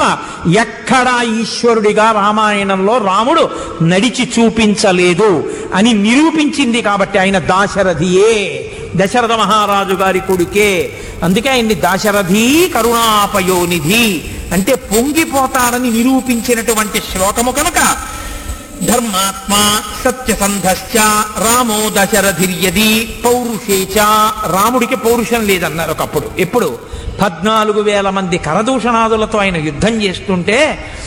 ఎక్కడా ఈశ్వరుడిగా రామాయణంలో రాముడు నడిచి చూపించలేదు అని నిరూపించింది కాబట్టి ఆయన దాశరథియే దశరథ మహారాజు గారి కొడుకే అందుకే ఆయన్ని దాశరథి కరుణాపయోనిధి అంటే పొంగిపోతాడని నిరూపించినటువంటి శ్లోకము కనుక ధర్మాత్మ సత్యసంధశ్చ రామో దశరథిర్యది పౌరుషేచ రాముడికి పౌరుషం లేదన్నారు ఒకప్పుడు ఎప్పుడు పద్నాలుగు వేల మంది కరదూషణాదులతో ఆయన యుద్ధం చేస్తుంటే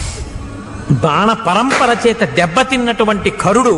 బాణ పరంపర చేత దెబ్బతిన్నటువంటి కరుడు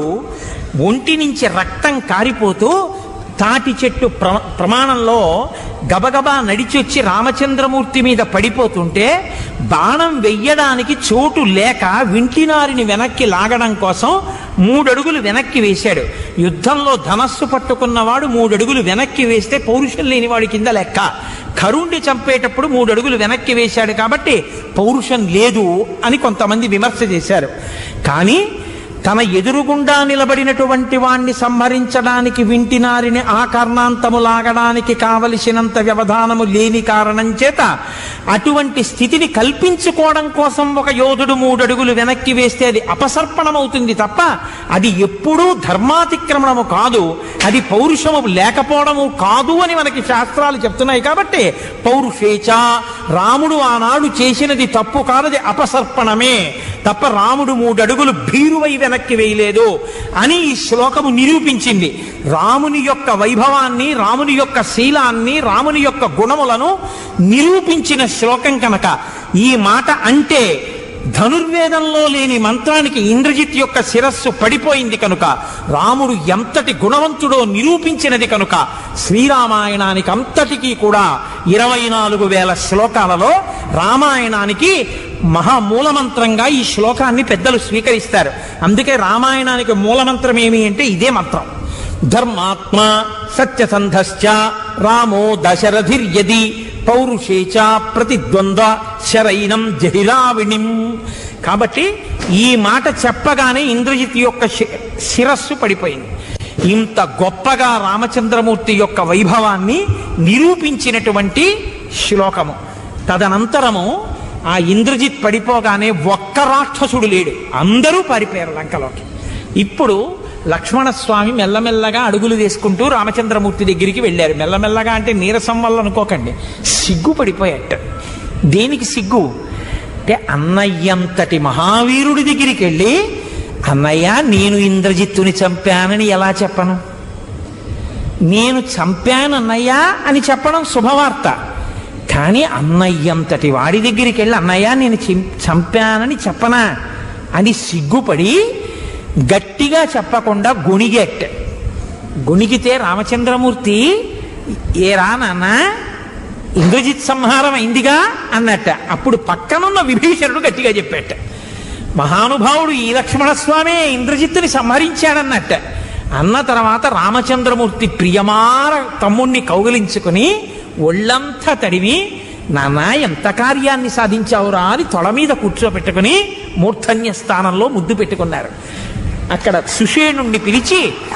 ఒంటి నుంచి రక్తం కారిపోతూ తాటి చెట్టు ప్ర ప్రమాణంలో గబగబా నడిచొచ్చి రామచంద్రమూర్తి మీద పడిపోతుంటే బాణం వెయ్యడానికి చోటు లేక వింటినారిని వెనక్కి లాగడం కోసం మూడడుగులు వెనక్కి వేశాడు యుద్ధంలో ధనస్సు పట్టుకున్నవాడు మూడడుగులు వెనక్కి వేస్తే పౌరుషం లేనివాడి కింద లెక్క కరుణ్ణి చంపేటప్పుడు మూడు అడుగులు వెనక్కి వేశాడు కాబట్టి పౌరుషం లేదు అని కొంతమంది విమర్శ చేశారు కానీ తన ఎదురుగుండా నిలబడినటువంటి వాణ్ణి సంహరించడానికి వింటినారిని ఆ కర్ణాంతము లాగడానికి కావలసినంత వ్యవధానము లేని కారణం చేత అటువంటి స్థితిని కల్పించుకోవడం కోసం ఒక యోధుడు మూడడుగులు వెనక్కి వేస్తే అది అపసర్పణమవుతుంది తప్ప అది ఎప్పుడూ ధర్మాతిక్రమణము కాదు అది పౌరుషము లేకపోవడము కాదు అని మనకి శాస్త్రాలు చెప్తున్నాయి కాబట్టి పౌరుషేచ రాముడు ఆనాడు చేసినది తప్పు కాదది అపసర్పణమే తప్ప రాముడు మూడడుగులు భీరువై వెనక్కి వేయలేదు అని ఈ శ్లోకము నిరూపించింది రాముని యొక్క వైభవాన్ని రాముని యొక్క శీలాన్ని రాముని యొక్క గుణములను నిరూపించిన శ్లోకం కనుక ఈ మాట అంటే ధనుర్వేదంలో లేని మంత్రానికి ఇంద్రజిత్ యొక్క శిరస్సు పడిపోయింది కనుక రాముడు ఎంతటి గుణవంతుడో నిరూపించినది కనుక శ్రీరామాయణానికి అంతటికీ కూడా ఇరవై నాలుగు వేల శ్లోకాలలో రామాయణానికి మహామూలమంత్రంగా ఈ శ్లోకాన్ని పెద్దలు స్వీకరిస్తారు అందుకే రామాయణానికి మూలమంత్రం ఏమి అంటే ఇదే మంత్రం ధర్మాత్మ సత్యసంధశ్చ రామో దశరథిర్యది పౌరుషేచ ప్రతిద్వంద్వ శరైనం జహిరావిణిం కాబట్టి ఈ మాట చెప్పగానే ఇంద్రజిత్ యొక్క శి- శిరస్సు పడిపోయింది ఇంత గొప్పగా రామచంద్రమూర్తి యొక్క వైభవాన్ని నిరూపించినటువంటి శ్లోకము తదనంతరము ఆ ఇంద్రజిత్ పడిపోగానే ఒక్క రాక్షసుడు లేడు అందరూ పారిపోయారు లంకలోకి ఇప్పుడు లక్ష్మణస్వామి మెల్లమెల్లగా అడుగులు వేసుకుంటూ రామచంద్రమూర్తి దగ్గరికి వెళ్ళారు మెల్లమెల్లగా అంటే నీరసం వల్ల అనుకోకండి సిగ్గు పడిపోయాట దేనికి సిగ్గు అంటే అన్నయ్యంతటి మహావీరుడి దగ్గరికి వెళ్ళి అన్నయ్య నేను ఇంద్రజిత్తుని చంపానని ఎలా చెప్పను నేను చంపాను అన్నయ్య అని చెప్పడం శుభవార్త కానీ అన్నయ్యంతటి వాడి దగ్గరికి వెళ్ళి అన్నయ్య నేను చిం- చంపానని చెప్పనా అని సిగ్గుపడి గట్టిగా చెప్పకుండా గొణిగెట్ట గొణిగితే రామచంద్రమూర్తి ఏరా నాన్న ఇంద్రజిత్ సంహారం అయిందిగా అన్నట్ట అప్పుడు పక్కనున్న విభీషణుడు గట్టిగా చెప్పాట మహానుభావుడు ఈ లక్ష్మణస్వామే ఇంద్రజిత్తుని సంహరించాడన్నట్ట అన్న తర్వాత రామచంద్రమూర్తి ప్రియమార తమ్ముణ్ణి కౌగిలించుకుని ఒళ్ళంతా తడిమి నాన్న ఎంత కార్యాన్ని సాధించావురా అని తొడ మీద కూర్చోబెట్టుకుని మూర్ధన్య స్థానంలో ముద్దు పెట్టుకున్నారు అక్కడ సుషేణుణ్ణి పిలిచి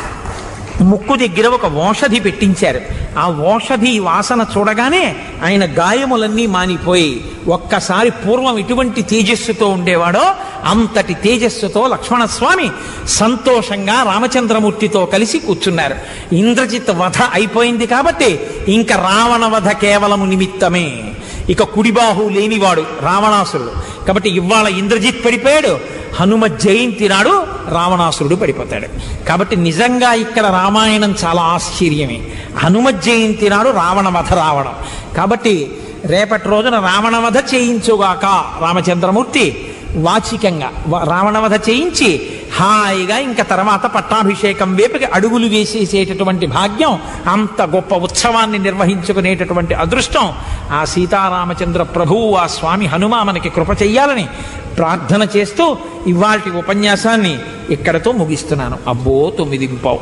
ముక్కు దగ్గర ఒక ఓషధి పెట్టించారు ఆ ఓషధి వాసన చూడగానే ఆయన గాయములన్నీ మానిపోయి ఒక్కసారి పూర్వం ఎటువంటి తేజస్సుతో ఉండేవాడో అంతటి తేజస్సుతో లక్ష్మణస్వామి సంతోషంగా రామచంద్రమూర్తితో కలిసి కూర్చున్నారు ఇంద్రజిత్ వధ అయిపోయింది కాబట్టి ఇంకా రావణ వధ కేవలము నిమిత్తమే ఇక కుడిబాహు లేనివాడు రావణాసురుడు కాబట్టి ఇవాళ ఇంద్రజిత్ పడిపోయాడు హనుమ జయంతి నాడు రావణాసురుడు పడిపోతాడు కాబట్టి నిజంగా ఇక్కడ రామాయణం చాలా ఆశ్చర్యమే హనుమ జయంతి నాడు రావణ వధ రావడం కాబట్టి రేపటి రోజున రావణవధ చేయించుగాక రామచంద్రమూర్తి వాచికంగా వ- రావణవధ చేయించి హాయిగా ఇంకా తర్వాత పట్టాభిషేకం వేపుకి అడుగులు వేసేసేటటువంటి భాగ్యం అంత గొప్ప ఉత్సవాన్ని నిర్వహించుకునేటటువంటి అదృష్టం ఆ సీతారామచంద్ర ప్రభువు ఆ స్వామి హనుమ మనకి కృప చెయ్యాలని ప్రార్థన చేస్తూ ఇవాటి ఉపన్యాసాన్ని ఇక్కడతో ముగిస్తున్నాను అబ్బో తొమ్మిది పావు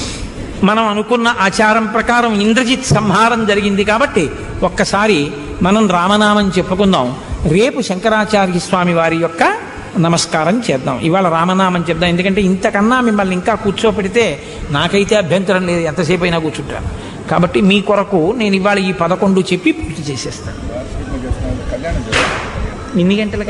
మనం అనుకున్న ఆచారం ప్రకారం ఇంద్రజిత్ సంహారం జరిగింది కాబట్టి ఒక్కసారి మనం రామనామం చెప్పుకుందాం రేపు శంకరాచార్య స్వామి వారి యొక్క నమస్కారం చేద్దాం ఇవాళ రామనామం చెప్దాం ఎందుకంటే ఇంతకన్నా మిమ్మల్ని ఇంకా కూర్చోపెడితే నాకైతే అభ్యంతరం లేదు ఎంతసేపు అయినా కూర్చుంటాను కాబట్టి మీ కొరకు నేను ఇవాళ ఈ పదకొండు చెప్పి పూర్తి చేసేస్తాను కళ్యాణం చేస్తాం ఎన్ని గంటలకు